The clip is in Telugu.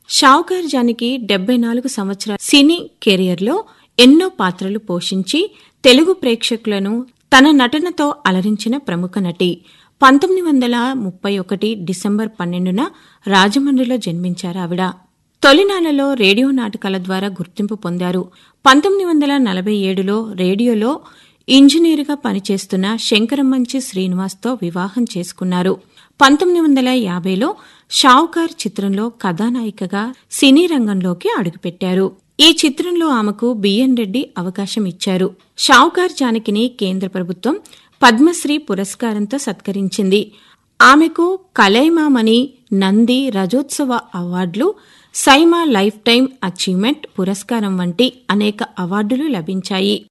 షావుకార్ జానకి డెబ్బై నాలుగు సంవత్సరాల సినీ కెరియర్లో ఎన్నో పాత్రలు పోషించి తెలుగు ప్రేక్షకులను తన నటనతో అలరించిన ప్రముఖ నటి పంతొమ్మిది వందల ముప్పై ఒకటి డిసెంబర్ పన్నెండున రాజమండ్రిలో జన్మించారు ఆవిడ తొలినాళ్లలో రేడియో నాటకాల ద్వారా గుర్తింపు పొందారు పంతొమ్మిది వందల నలభై ఏడులో రేడియోలో ఇంజనీరుగా పనిచేస్తున్న శంకరమంచి శ్రీనివాస్తో వివాహం చేసుకున్నారు పంతొమ్మిది వందల యాభైలో షావుకార్ చిత్రంలో కథానాయికగా సినీ రంగంలోకి అడుగుపెట్టారు ఈ చిత్రంలో ఆమెకు బిఎన్ రెడ్డి అవకాశం ఇచ్చారు షావుకార్ జానకిని కేంద్ర ప్రభుత్వం పద్మశ్రీ పురస్కారంతో సత్కరించింది ఆమెకు కలైమామణి నంది రజోత్సవ అవార్డులు సైమా లైఫ్ టైం అచీవ్మెంట్ పురస్కారం వంటి అనేక అవార్డులు లభించాయి